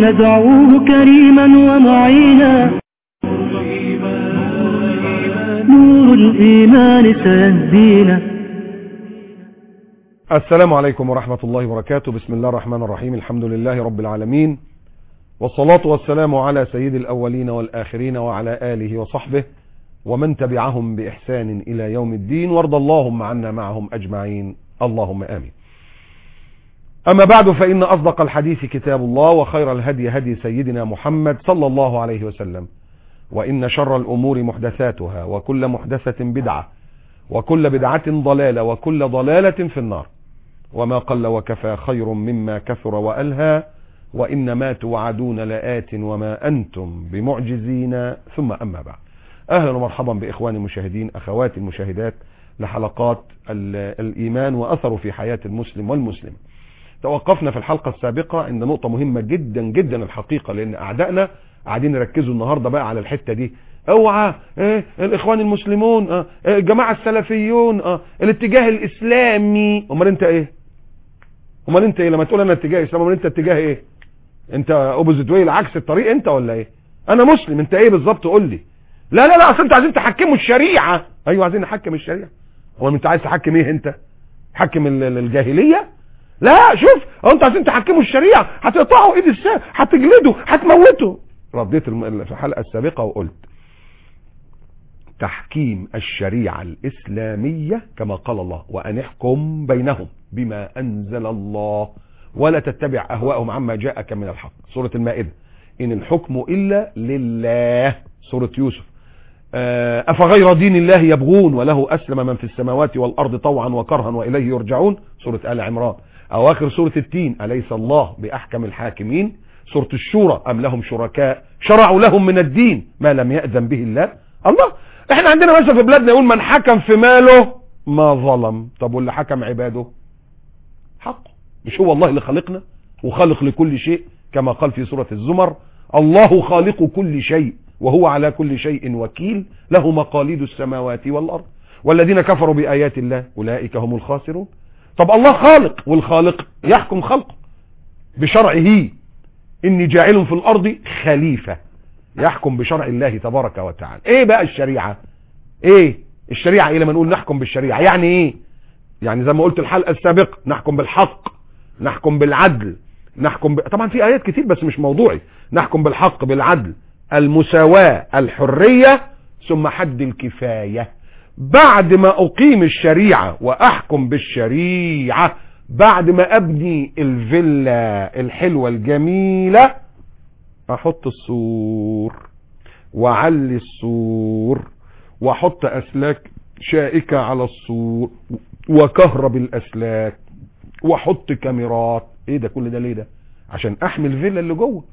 ندعوه كريما ومعينا نور الإيمان سيهدينا السلام عليكم ورحمة الله وبركاته بسم الله الرحمن الرحيم الحمد لله رب العالمين والصلاة والسلام على سيد الأولين والآخرين وعلى آله وصحبه ومن تبعهم بإحسان إلى يوم الدين وارض اللهم عنا معهم أجمعين اللهم آمين أما بعد فإن أصدق الحديث كتاب الله وخير الهدي هدي سيدنا محمد صلى الله عليه وسلم وإن شر الأمور محدثاتها وكل محدثة بدعة وكل بدعة ضلالة وكل ضلالة في النار وما قل وكفى خير مما كثر وألهى وإنما توعدون لآت وما أنتم بمعجزين ثم أما بعد أهلا ومرحبا بإخواني المشاهدين أخواتي المشاهدات لحلقات الإيمان وأثره في حياة المسلم والمسلم توقفنا في الحلقة السابقة عند نقطة مهمة جدا جدا الحقيقة لأن أعدائنا قاعدين يركزوا النهاردة بقى على الحتة دي اوعى ايه الاخوان المسلمون اه الجماعة السلفيون اه الاتجاه الاسلامي امال انت ايه امال انت ايه لما تقول انا اتجاه اسلام امال انت اتجاه ايه انت اوبوزيت واي عكس الطريق انت ولا ايه انا مسلم انت ايه بالظبط قول لي لا لا لا اصل انتوا عايزين تحكموا الشريعة ايوه عايزين نحكم الشريعة هو انت عايز تحكم ايه انت تحكم الجاهلية لا شوف هو انتوا عايزين تحكموا الشريعة هتقطعوا ايد السام هتجلدوا هتموتوا رديت في الحلقة السابقة وقلت تحكيم الشريعة الإسلامية كما قال الله وأن احكم بينهم بما أنزل الله ولا تتبع أهواءهم عما جاءك من الحق سورة المائدة إن الحكم إلا لله سورة يوسف أفغير دين الله يبغون وله أسلم من في السماوات والأرض طوعا وكرها وإليه يرجعون سورة آل عمران أواخر سورة التين أليس الله بأحكم الحاكمين سورة الشورى أم لهم شركاء شرعوا لهم من الدين ما لم يأذن به الله الله احنا عندنا مثلا في بلادنا يقول من حكم في ماله ما ظلم طب واللي حكم عباده حقه مش هو الله اللي خلقنا وخالق لكل شيء كما قال في سورة الزمر الله خالق كل شيء وهو على كل شيء وكيل له مقاليد السماوات والأرض والذين كفروا بآيات الله أولئك هم الخاسرون طب الله خالق والخالق يحكم خلقه بشرعه إني جاعل في الأرض خليفة يحكم بشرع الله تبارك وتعالى ايه بقى الشريعة ايه الشريعة ايه لما نقول نحكم بالشريعة يعني ايه يعني زي ما قلت الحلقة السابقة نحكم بالحق نحكم بالعدل نحكم ب... طبعا في ايات كتير بس مش موضوعي نحكم بالحق بالعدل المساواة الحرية ثم حد الكفاية بعد ما اقيم الشريعة واحكم بالشريعة بعد ما ابني الفيلا الحلوة الجميلة احط السور واعلي السور واحط اسلاك شائكة على السور وكهرب الاسلاك واحط كاميرات ايه ده كل ده ليه ده عشان احمي الفيلا اللي جوه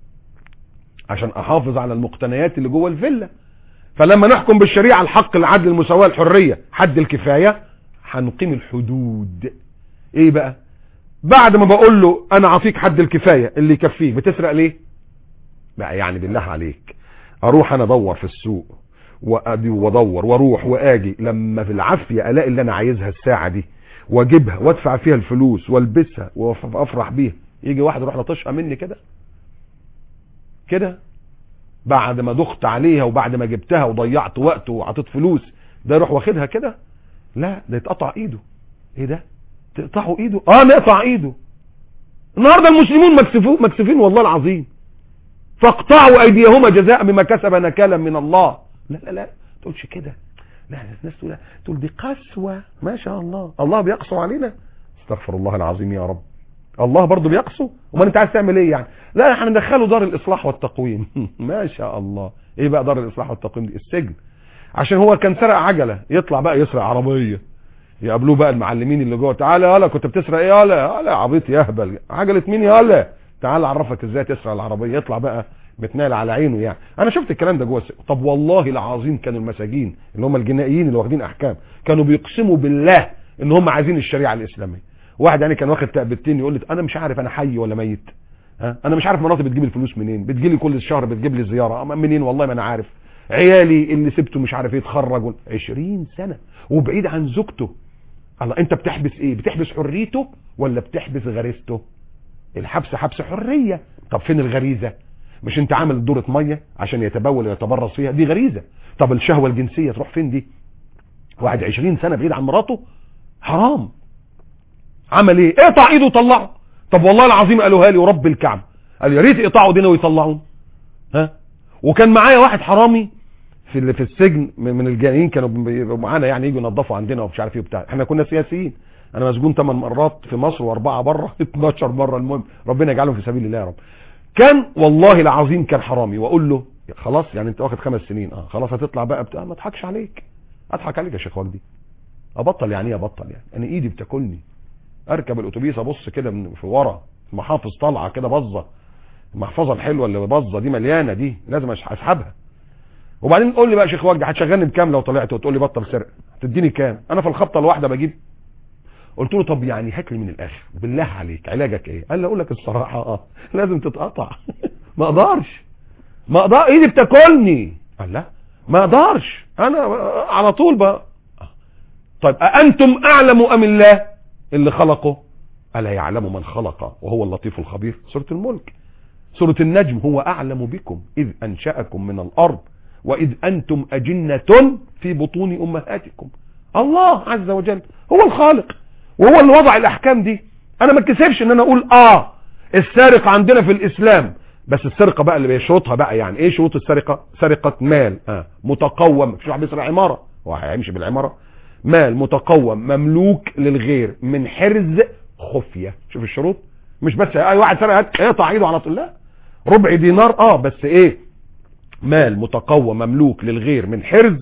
عشان احافظ على المقتنيات اللي جوه الفيلا فلما نحكم بالشريعة الحق العدل المساواة الحرية حد الكفاية هنقيم الحدود ايه بقى بعد ما بقول له انا اعطيك حد الكفاية اللي يكفيه بتسرق ليه بقى يعني بالله عليك اروح انا ادور في السوق وادي وادور واروح واجي لما في العافية الاقي اللي انا عايزها الساعة دي واجيبها وادفع فيها الفلوس والبسها وافرح بيها يجي واحد يروح لطشها مني كده كده بعد ما دخت عليها وبعد ما جبتها وضيعت وقت وعطيت فلوس ده يروح واخدها كده لا ده يتقطع ايده ايه ده تقطعوا ايده اه نقطع ايده النهارده المسلمون مكسفون مكسفين والله العظيم فاقطعوا ايديهما جزاء بما كسب نكالا من الله لا لا لا تقولش كده لا الناس تقول تقول دي قسوة ما شاء الله الله بيقسو علينا استغفر الله العظيم يا رب الله برضه بيقسو امال انت عايز تعمل ايه يعني لا احنا ندخله دار الاصلاح والتقويم ما شاء الله ايه بقى دار الاصلاح والتقويم دي السجن عشان هو كان سرق عجلة يطلع بقى يسرق عربية يقابلوه بقى المعلمين اللي جوه تعالى يالا كنت بتسرق ايه يالا يالا عبيط يهبل عجلة مين يالا تعال اعرفك ازاي تسرق العربية يطلع بقى بتنال على عينه يعني انا شفت الكلام ده جوه السجن طب والله العظيم كانوا المساجين اللي هم الجنائيين اللي واخدين احكام كانوا بيقسموا بالله ان هم عايزين الشريعه الاسلاميه واحد يعني كان واخد تأبتين يقول لي انا مش عارف انا حي ولا ميت ها انا مش عارف مراتي بتجيب الفلوس منين بتجي لي كل شهر بتجيب لي زياره منين والله ما انا عارف عيالي اللي سبته مش عارف ايه اتخرج 20 سنه وبعيد عن زوجته الله انت بتحبس ايه بتحبس حريته ولا بتحبس غريزته الحبس حبس حرية طب فين الغريزة مش انت عامل دورة مية عشان يتبول ويتبرز فيها دي غريزة طب الشهوة الجنسية تروح فين دي واحد عشرين سنة بعيد عن مراته حرام عمل ايه اقطع ايده وطلعه طب والله العظيم قالوها لي ورب الكعب قال يا ريت يقطعوا دينا ويطلعون ها وكان معايا واحد حرامي في ال- في السجن من من الجانين كانوا بيبقوا معانا يعني يجوا ينظفوا عندنا ومش عارف ايه وبتاع احنا كنا سياسيين انا مسجون 8 مرات في مصر واربعه بره 12 مره المهم ربنا يجعلهم في سبيل الله يا رب كان والله العظيم كان حرامي واقول له خلاص يعني انت واخد خمس سنين اه خلاص هتطلع بقى بتاع ما اضحكش عليك اضحك عليك يا شيخ وجدي ابطل يعني ايه ابطل يعني انا ايدي بتاكلني اركب الاتوبيس ابص كده من في ورا محافظ طالعه كده بظه المحفظه الحلوه اللي بظه دي مليانه دي لازم أش- اسحبها وبعدين قول لي بقى يا شيخ وجدي هتشغلني بكام لو طلعت وتقول لي بطل سرقه هتديني كام انا في الخبطه الواحده بجيب قلت له طب يعني هات لي من الاخر بالله عليك علاجك ايه قال لي اقول لك الصراحه اه لازم تتقطع ما اقدرش ما اقدر ايدي بتاكلني قال لا ما اقدرش انا على طول بقى طيب أأنتم أعلم أم الله اللي خلقه ألا يعلم من خلق وهو اللطيف الخبير سورة الملك سورة النجم هو أعلم بكم إذ أنشأكم من الأرض وإذ أنتم أجنة في بطون أمهاتكم الله عز وجل هو الخالق وهو اللي وضع الأحكام دي أنا ما اتكسفش إن أنا أقول آه السارق عندنا في الإسلام بس السرقة بقى اللي بيشرطها بقى يعني إيه شروط السرقة سرقة مال آه. متقوم مفيش واحد بيسرق عمارة هو هيمشي بالعمارة مال متقوم مملوك للغير من حرز خفية شوف الشروط مش بس اي واحد سرق هات اقطع ايده على طول لا ربع دينار اه بس ايه مال متقوم مملوك للغير من حرز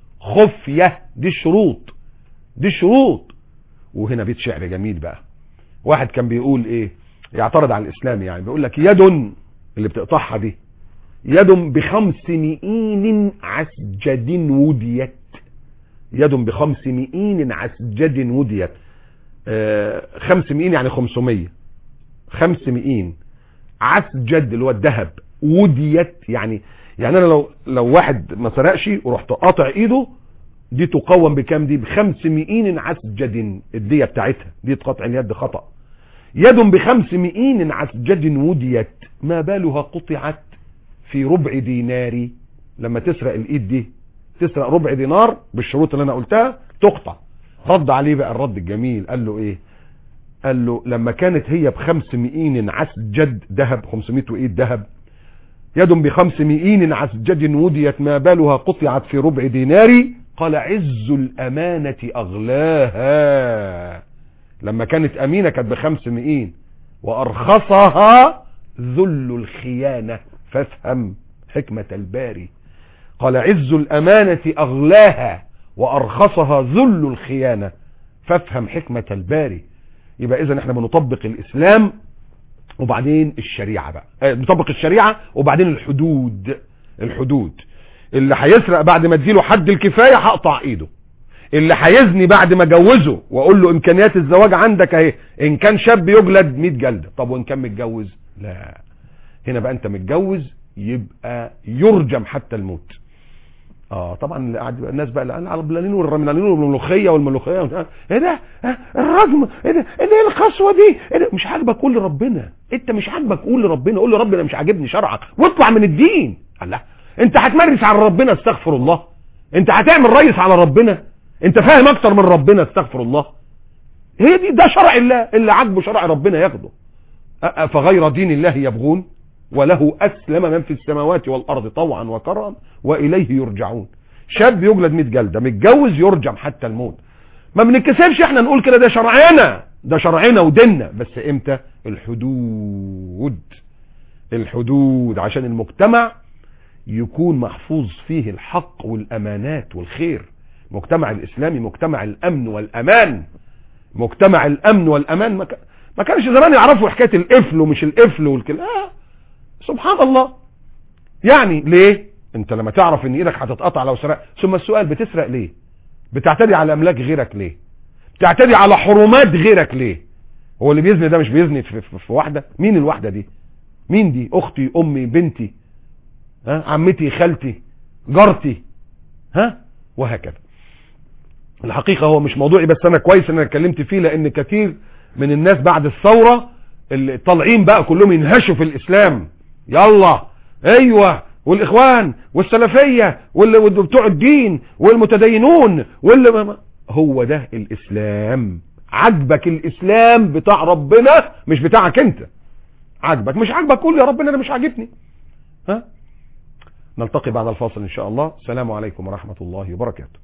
خفية دي الشروط دي الشروط وهنا بيت شعر جميل بقى واحد كان بيقول ايه يعترض على الاسلام يعني بيقول لك يد اللي بتقطعها دي يد بخمس مئين عسجد وديت يد بخمس مئين عسجد وديت آه خمس مئين يعني خمسمية خمس مئين عسجد اللي هو الذهب وديت يعني يعني انا لو لو واحد ما سرقش ورحت قاطع ايده دي تقوم بكام دي بخمس مئين عسجد الدية بتاعتها دي قطع اليد خطأ يد بخمس مئين عسجد وديت ما بالها قطعت في ربع دينار لما تسرق الايد دي تسرق ربع دينار بالشروط اللي انا قلتها تقطع رد عليه بقى الرد الجميل قال له ايه قال له لما كانت هي بخمس مئين عسجد ذهب 500 وايد ذهب يد بخمس مئين عسجد وديت ما بالها قطعت في ربع دينار قال عز الأمانة أغلاها لما كانت أمينة كانت بخمس مئين وأرخصها ذل الخيانة فافهم حكمة الباري قال عز الأمانة أغلاها وأرخصها ذل الخيانة فافهم حكمة الباري يبقى إذا احنا بنطبق الإسلام وبعدين الشريعة بقى اه بنطبق الشريعة وبعدين الحدود الحدود اللي هيسرق بعد ما اديله حد الكفاية هقطع ايده اللي هيزني بعد ما جوزه واقول له امكانيات الزواج عندك اهي ان كان شاب يجلد 100 جلدة طب وان كان متجوز لا هنا بقى انت متجوز يبقى يرجم حتى الموت اه طبعا قاعد الناس بقى اللي على البلالين والرملانين والملوخيه والملوخيه ايه ده اه الرجم ايه ده ايه ده القسوه دي ايه ده مش عاجبك قول لربنا انت مش عاجبك قول لربنا قول لربنا مش عاجبني شرعك واطلع من الدين الله انت هتمرس على ربنا استغفر الله انت هتعمل ريس على ربنا انت فاهم اكتر من ربنا استغفر الله هي دي ده شرع الله اللي عاجبه شرع ربنا ياخده اه فغير دين الله يبغون وله أسلم من في السماوات والأرض طوعا وكرها وإليه يرجعون شاب يجلد 100 جلدة متجوز يرجم حتى الموت ما بنتكسفش احنا نقول كده ده شرعنا ده شرعنا وديننا بس امتى الحدود الحدود عشان المجتمع يكون محفوظ فيه الحق والأمانات والخير مجتمع الإسلامي مجتمع الأمن والأمان مجتمع الأمن والأمان ما, ما كانش زمان يعرفوا حكاية القفل ومش القفل والكلام آه سبحان الله يعني ليه انت لما تعرف ان ايدك هتتقطع لو سرقت ثم السؤال بتسرق ليه بتعتدي على املاك غيرك ليه بتعتدي على حرمات غيرك ليه هو اللي بيزني ده مش بيزني في, في, في واحده مين الواحده دي مين دي اختي امي بنتي ها عمتي خالتي جارتي ها وهكذا الحقيقه هو مش موضوعي بس انا كويس ان انا اتكلمت فيه لان كثير من الناس بعد الثوره اللي طالعين بقى كلهم ينهشوا في الاسلام يلا ايوه والاخوان والسلفيه واللي واللي بتوع الدين والمتدينون واللي ما- ما- هو ده الاسلام عجبك الاسلام بتاع ربنا مش بتاعك انت عجبك مش عجبك قول يا ربنا انا مش عاجبني ها نلتقي بعد الفاصل ان شاء الله السلام عليكم ورحمه الله وبركاته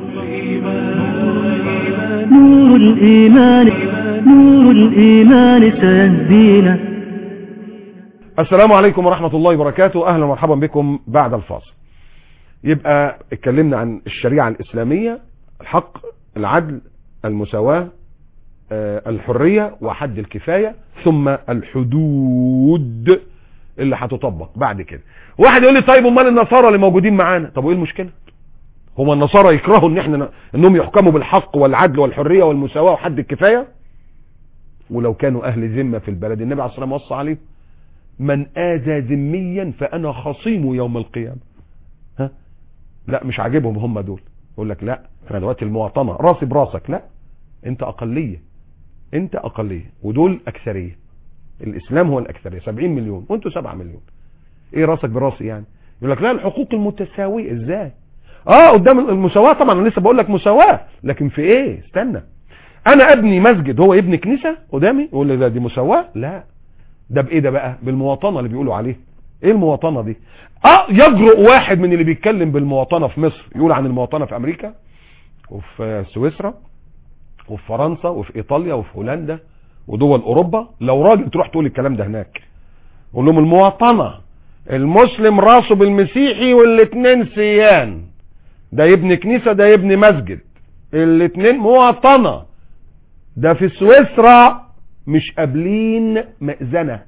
نور الإيمان نور الإيمان سيهدينا السلام عليكم ورحمة الله وبركاته أهلا ومرحبا بكم بعد الفاصل يبقى اتكلمنا عن الشريعة الإسلامية الحق العدل المساواة آه، الحرية وحد الكفاية ثم الحدود اللي هتطبق بعد كده واحد يقول لي طيب امال النصارى اللي موجودين معانا طب وايه المشكلة هما النصارى يكرهوا ان احنا ن- انهم يحكموا بالحق والعدل والحرية والمساواة وحد الكفاية ولو كانوا اهل ذمة في البلد النبي عليه الصلاة والسلام وصى عليهم من آذى ذميا فأنا خصيمه يوم القيامة ها لا مش عاجبهم هم دول يقول لك لا احنا دلوقتي المواطنة راسي براسك لا انت أقلية انت أقلية ودول أكثرية الإسلام هو الأكثرية 70 مليون وانتوا 7 مليون ايه راسك براسي يعني يقول لك لا الحقوق المتساوية ازاي اه قدام المساواة طبعا انا لسه بقول لك مساواة لكن في ايه استنى انا ابني مسجد هو يبني كنيسة قدامي يقول لي ده دي مساواة لا ده بايه ده بقى بالمواطنة اللي بيقولوا عليه ايه المواطنة دي اه يجرؤ واحد من اللي بيتكلم بالمواطنة في مصر يقول عن المواطنة في امريكا وفي سويسرا وفي فرنسا وفي ايطاليا وفي هولندا ودول اوروبا لو راجل تروح تقول الكلام ده هناك قول لهم المواطنة المسلم راسه بالمسيحي والاتنين سيان ده يبني كنيسة ده يبني مسجد الاتنين مواطنة ده في سويسرا مش قابلين مئذنة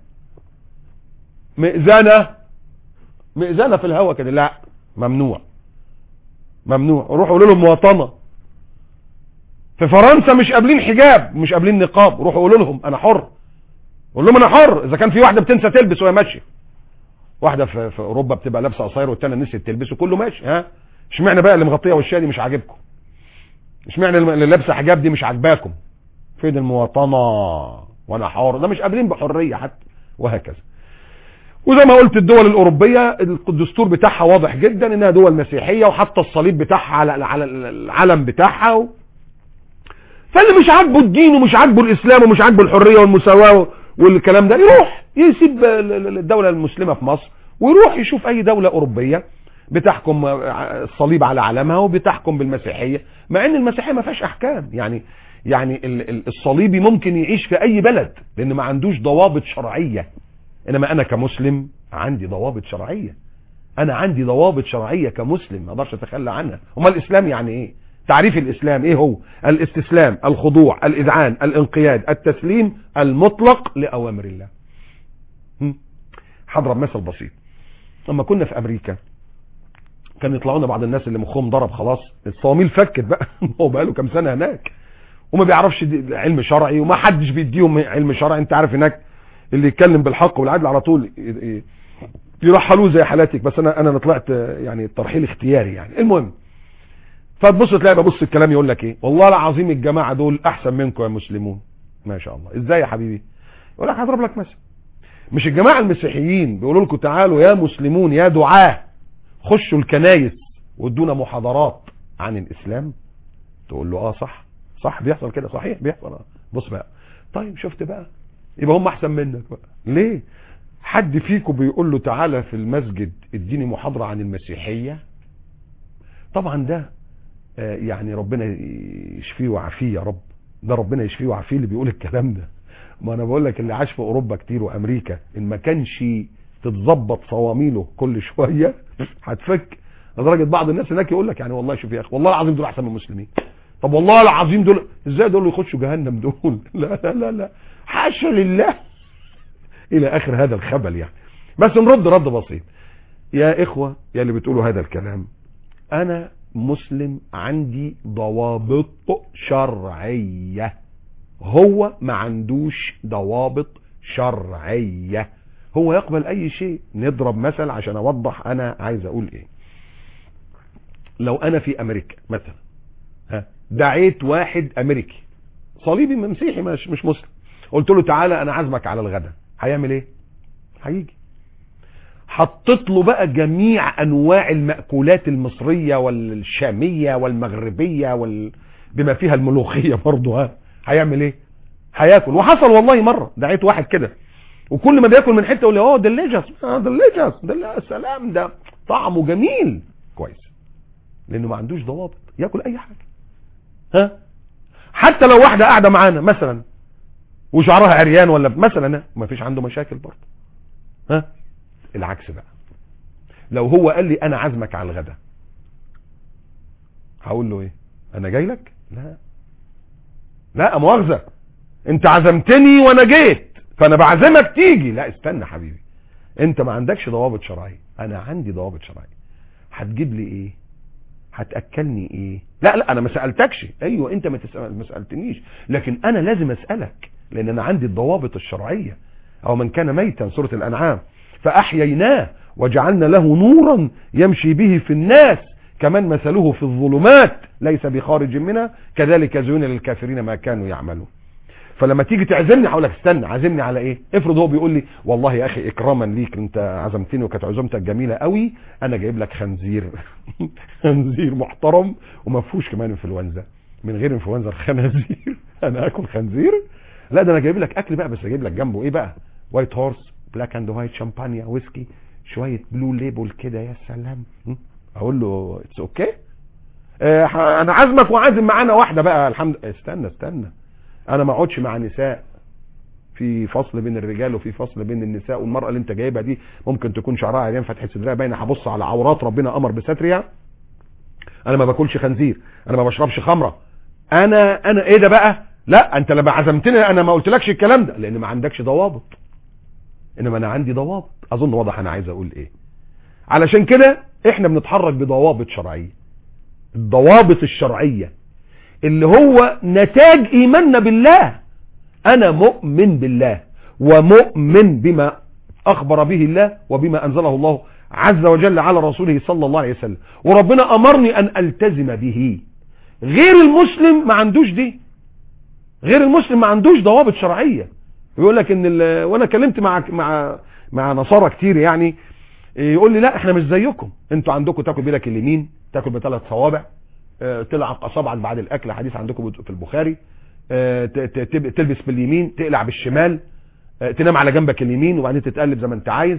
مئذنة مئذنة في الهوا كده لا ممنوع ممنوع روحوا قولوا لهم مواطنة في فرنسا مش قابلين حجاب مش قابلين نقاب روحوا قولوا لهم انا حر قول لهم انا حر اذا كان في واحده بتنسى تلبس وهي ماشيه واحده في, في اوروبا بتبقى لابسه قصير والتانيه نسيت تلبسه كله ماشي ها اشمعنى بقى اللي مغطيه وشها دي مش عاجبكم اشمعنى اللي لابسه حجاب دي مش عاجباكم فين المواطنة وانا حر ده مش قابلين بحرية حتى وهكذا وزي ما قلت الدول الأوروبية الدستور بتاعها واضح جدا انها دول مسيحية وحتى الصليب بتاعها على على العلم بتاعها و... فاللي مش عاجبه الدين ومش عاجبه الإسلام ومش عاجبه الحرية والمساواة والكلام ده يروح يسيب الدولة المسلمة في مصر ويروح يشوف أي دولة أوروبية بتحكم الصليب على علمها وبتحكم بالمسيحية مع ان المسيحية ما فيهاش احكام يعني يعني الصليبي ممكن يعيش في اي بلد لان ما عندوش ضوابط شرعية انما انا كمسلم عندي ضوابط شرعية انا عندي ضوابط شرعية كمسلم ما اقدرش اتخلى عنها امال الاسلام يعني ايه تعريف الاسلام ايه هو الاستسلام الخضوع الاذعان الانقياد التسليم المطلق لاوامر الله هضرب مثل بسيط لما كنا في امريكا كان يطلعوا لنا بعض الناس اللي مخهم ضرب خلاص الصواميل فكت بقى هو بقى له كام سنه هناك وما بيعرفش علم شرعي وما حدش بيديهم علم شرعي انت عارف هناك اللي يتكلم بالحق والعدل على طول يرحلوه زي حالاتك بس انا انا طلعت يعني ترحيل اختياري يعني المهم فتبص تلاقي ببص الكلام يقول لك ايه والله العظيم الجماعه دول احسن منكم يا مسلمون ما شاء الله ازاي يا حبيبي يقول لك هضرب لك مثل مش الجماعه المسيحيين بيقولوا لكم تعالوا يا مسلمون يا دعاه خشوا الكنايس وادونا محاضرات عن الاسلام تقول له اه صح صح بيحصل كده صحيح بيحصل اه بص بقى طيب شفت بقى يبقى هم احسن منك بقى ليه حد فيكم بيقول له تعالى في المسجد اديني محاضرة عن المسيحية طبعا ده آه يعني ربنا يشفيه ويعافيه يا رب ده ربنا يشفيه ويعافيه اللي بيقول الكلام ده ما انا بقول لك اللي عاش في اوروبا كتير وامريكا ان ما كانش تتظبط صواميله كل شوية هتفك لدرجة بعض الناس هناك يقول لك يعني والله شوف يا اخي والله العظيم دول احسن من المسلمين طب والله العظيم دول ازاي دول يخشوا جهنم دول لا لا لا لا حاشا لله الى اخر هذا الخبل يعني بس نرد رد بسيط يا اخوة يا اللي بتقولوا هذا الكلام انا مسلم عندي ضوابط شرعية هو ما عندوش ضوابط شرعية هو يقبل اي شيء نضرب مثل عشان اوضح انا عايز اقول ايه لو انا في امريكا مثلا ها دعيت واحد امريكي صليبي مسيحي مش مش مسلم قلت له تعالى انا عازمك على الغدا هيعمل ايه هيجي حطيت له بقى جميع انواع المأكولات المصرية والشامية والمغربية وال... بما فيها الملوخية برضه ها هيعمل ايه هياكل وحصل والله مرة دعيت واحد كده وكل ما بياكل من حته يقول لي اه دليجس اه دليجس ده سلام ده طعمه جميل كويس لانه ما عندوش ضوابط ياكل اي حاجه ها حتى لو واحده قاعده معانا مثلا وشعرها عريان ولا مثلا ما فيش عنده مشاكل برضه ها العكس بقى لو هو قال لي انا عازمك على الغدا هقول له ايه انا جاي لك لا لا مؤاخذه انت عزمتني وانا جيت فانا بعزمك تيجي لا استنى حبيبي انت ما عندكش ضوابط شرعيه انا عندي ضوابط شرعيه هتجيب لي ايه هتاكلني ايه لا لا انا ما سالتكش ايوه انت ما تسال ما سالتنيش لكن انا لازم اسالك لان انا عندي الضوابط الشرعيه او من كان ميتا سوره الانعام فاحييناه وجعلنا له نورا يمشي به في الناس كمن مثله في الظلمات ليس بخارج منها كذلك زين للكافرين ما كانوا يعملون فلما تيجي تعزمني هقول لك استنى عازمني على ايه افرض هو بيقول لي والله يا اخي اكراما ليك انت عزمتني وكانت عزومتك جميله قوي انا جايب لك خنزير خنزير محترم وما فيهوش كمان انفلونزا من غير انفلونزا الخنازير انا اكل خنزير لا ده انا جايب لك اكل بقى بس جايب لك جنبه ايه بقى وايت هورس بلاك اند وايت شامبانيا ويسكي شويه بلو ليبل كده يا سلام اقول له اتس اوكي okay. اه انا عازمك وعازم معانا واحده بقى الحمد استنى استنى انا ما اقعدش مع نساء في فصل بين الرجال وفي فصل بين النساء والمرأة اللي انت جايبها دي ممكن تكون شعرها عريان فتح صدرها باينه هبص على عورات ربنا امر بسترها انا ما باكلش خنزير انا ما بشربش خمره انا انا ايه ده بقى لا انت لما عزمتني انا ما قلتلكش الكلام ده لان ما عندكش ضوابط انما انا عندي ضوابط اظن واضح انا عايز اقول ايه علشان كده احنا بنتحرك بضوابط شرعيه الضوابط الشرعيه اللي هو نتاج ايماننا بالله انا مؤمن بالله ومؤمن بما اخبر به الله وبما انزله الله عز وجل على رسوله صلى الله عليه وسلم وربنا امرني ان التزم به غير المسلم ما عندوش دي غير المسلم ما عندوش ضوابط شرعيه يقول لك ان وانا كلمت مع مع مع نصارى كتير يعني يقول لي لا احنا مش زيكم انتوا عندكم تاكل بيدك اليمين تاكل بثلاث صوابع تلعق اصابعك بعد الاكل حديث عندكم في البخاري تلبس باليمين تقلع بالشمال تنام على جنبك اليمين وبعدين تتقلب زي ما انت عايز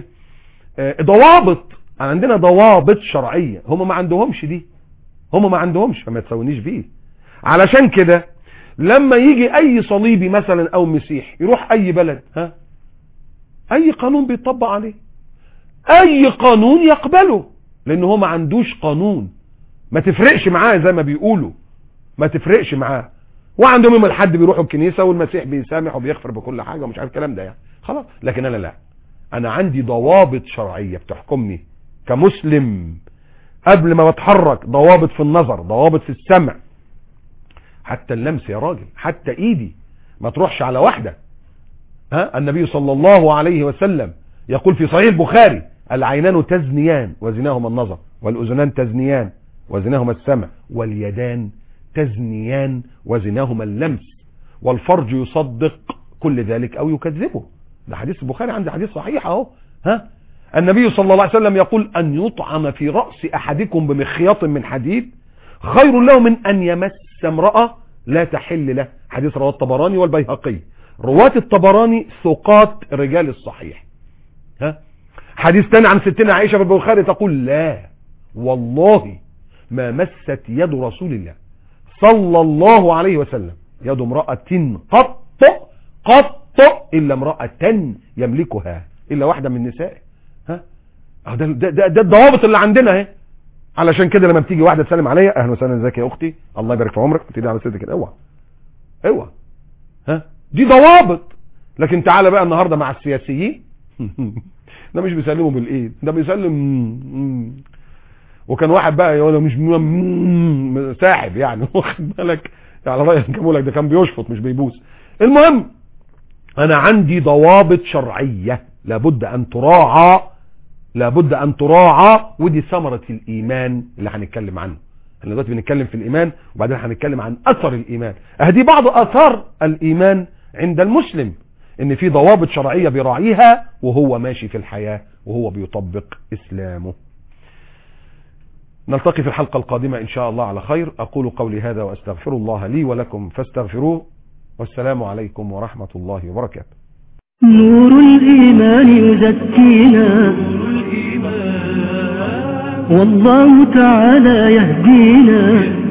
ضوابط عندنا ضوابط شرعيه هم ما عندهمش دي هم ما عندهمش فما تسوينيش بيه علشان كده لما يجي اي صليبي مثلا او مسيح يروح اي بلد ها اي قانون بيطبق عليه اي قانون يقبله لان هو ما عندوش قانون ما تفرقش معاه زي ما بيقولوا ما تفرقش معاه وعندهم يوم الحد بيروحوا الكنيسة والمسيح بيسامح وبيغفر بكل حاجة ومش عارف الكلام ده يعني خلاص لكن انا لا انا عندي ضوابط شرعية بتحكمني كمسلم قبل ما بتحرك ضوابط في النظر ضوابط في السمع حتى اللمس يا راجل حتى ايدي ما تروحش على واحدة ها النبي صلى الله عليه وسلم يقول في صحيح البخاري العينان تزنيان وزناهما النظر والاذنان تزنيان وزناهما السمع واليدان تزنيان وزناهما اللمس والفرج يصدق كل ذلك او يكذبه ده حديث البخاري عندي حديث صحيح اهو ها النبي صلى الله عليه وسلم يقول ان يطعم في رأس احدكم بمخياط من حديد خير له من ان يمس امرأة لا تحل له حديث رواه الطبراني والبيهقي رواة الطبراني ثقات رجال الصحيح ها حديث تاني عن ستنا عائشة في البخاري تقول لا والله ما مست يد رسول الله صلى الله عليه وسلم يد امرأة قط قط إلا امرأة يملكها إلا واحدة من نسائه ها ده, ده, ده, ده الضوابط اللي عندنا اهي علشان كده لما بتيجي واحدة تسلم عليا اهلا وسهلا ازيك يا اختي الله يبارك في عمرك تيجي على سيدك كده اوعى اوعى ها دي ضوابط لكن تعالى بقى النهارده مع السياسيين ده مش بيسلموا بالايد ده بيسلم وكان واحد بقى يقول مش ساحب يعني واخد بالك على رايك جابوا لك ده كان بيشفط مش بيبوس المهم انا عندي ضوابط شرعيه لابد ان تراعى لابد ان تراعى ودي ثمره الايمان اللي هنتكلم عنه احنا دلوقتي بنتكلم في الايمان وبعدين هنتكلم عن اثر الايمان اهدي بعض اثار الايمان عند المسلم ان في ضوابط شرعية بيراعيها وهو ماشي في الحياة وهو بيطبق اسلامه نلتقي في الحلقة القادمة ان شاء الله على خير اقول قولي هذا واستغفر الله لي ولكم فاستغفروه والسلام عليكم ورحمة الله وبركاته نور الإيمان يزكينا والله تعالى يهدينا